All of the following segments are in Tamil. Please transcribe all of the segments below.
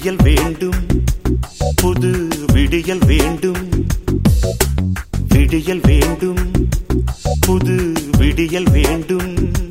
விடியல் வேண்டும் புது விடியல் வேண்டும் விடியல் வேண்டும் புது விடியல் வேண்டும்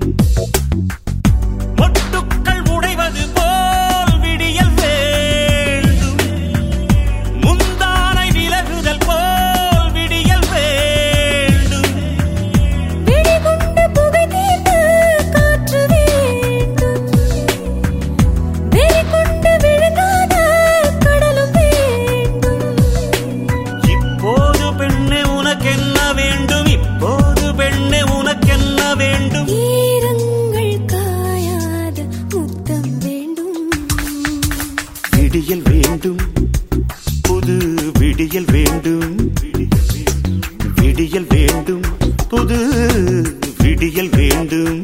மொட்டுக்கள் உடைவது போல் விடியல் வேண்டும் முந்தானை விலகுதல் போல் விடியல் வேண்டும் வெடிகுண்டு புகை தீர்ந்த காற்று வேண்டும் வெறிகொண்டு விழுங்காத கடலும் வேண்டும் இப்போது பெண்ணே உனக்கென்ன வேண்டும் இப்போது பெண்ணே உனக்கென்ன வேண்டும் ஈரங்கள் காயாத முத்தம் வேண்டும் விடியல் வேண்டும் புது விடியல் வேண்டும் விடியல் வேண்டும் புது விடியல் வேண்டும்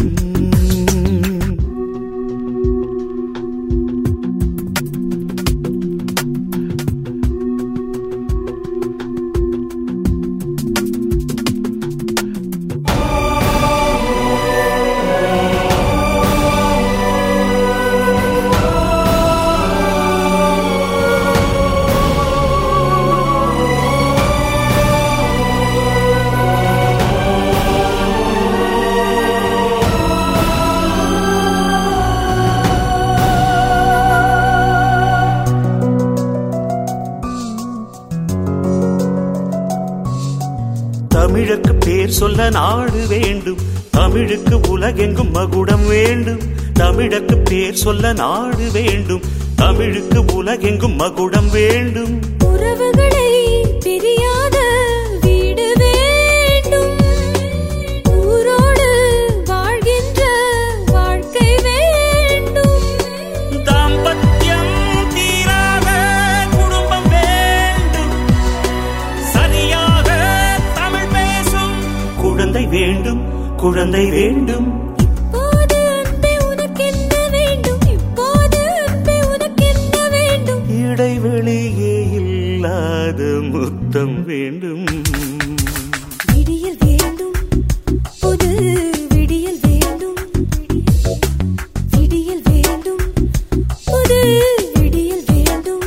தமிழுக்கு பேர் சொல்ல நாடு வேண்டும் தமிழுக்கு உலகெங்கும் மகுடம் வேண்டும் தமிழுக்கு பேர் சொல்ல நாடு வேண்டும் தமிழுக்கு உலகெங்கும் மகுடம் வேண்டும் உறவுகளை பிரியாத வீடு வேண்டும் ஊரோடு வாழ்கின்ற வாழ்க்கை வேண்டும் தாம்பத்தியம் தீராத குடும்பம் வேண்டும் சரியாக தமிழ் பேசும் குழந்தை வேண்டும் குழந்தை வேண்டும் இப்போது அன்பே உனக்கென்ன வேண்டும் இப்போது அன்பே உனக்கென்ன வேண்டும் இடைவெளியே இல்லாத முத்தம் வேண்டும் விடியல் வேண்டும் புது விடியல் வேண்டும் விடியல் வேண்டும் புது விடியல் வேண்டும்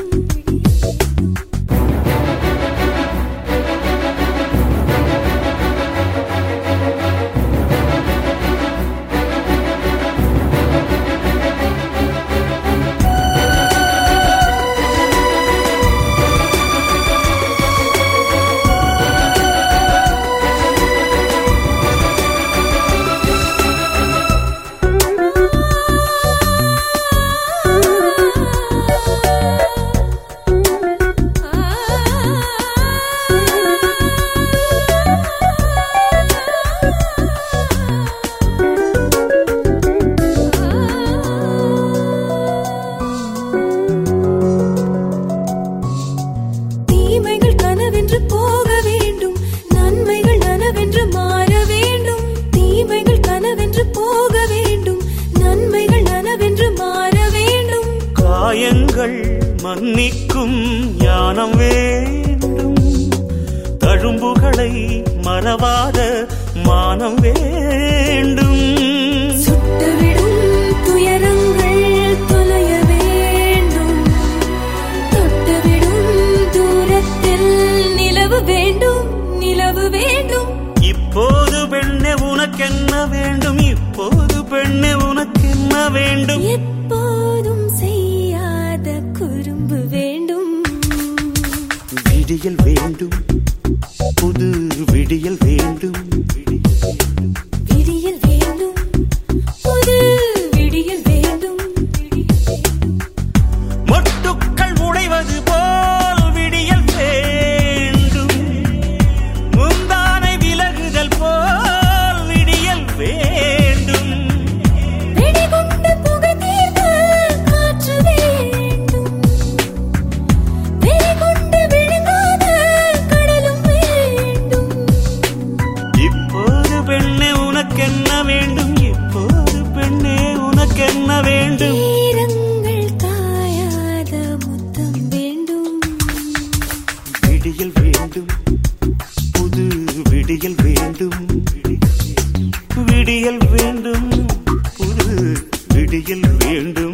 தீமைகள் கனவென்று போக வேண்டும் நன்மைகள் நனவென்று மாற வேண்டும் தீமைகள் கனவென்று போக வேண்டும் நன்மைகள் நனவென்று மாற வேண்டும் காயங்கள் மன்னிக்கும் ஞானம் வேண்டும் தழும்புகளை மறவாத மானம் வேண்டும் சுட்டுவிடும் துயரங்கள் தொலைய வேண்டும் தொட்டுவிடும் தூரத்தில் நிலவு வேண்டும் நிலவு வேண்டும் இப்போது பெண்ணே உனக்கென்ன வேண்டும் இப்போது பெண்ணே உனக்கென்ன வேண்டும் எப்போதும் செய்யாத குறும்பு வேண்டும் விடியல் வேண்டும் புது விடியல் வேண்டும் விடியல் வேண்டும் புது விடியல் வேண்டும் மொட்டுக்கள் உடைவது போல் விடியல் வேண்டும் முந்தானை விலகுதல் போல் விடியல் வேண்டும் வெடிகுண்டு புகை தீர்ந்த காற்று வேண்டும் வெறிகொண்டு விழுங்காத கடலும் வேண்டும் இப்போது பெண்ணே உனக்கென்ன வேண்டும் இப்போது பெண்ணே உனக்கென்ன வேண்டும் ஈரங்கள் காயாத முத்தம் வேண்டும் விடியல் வேண்டும் புது விடியல் வேண்டும் விடியல் வேண்டும் புது விடியல் வேண்டும்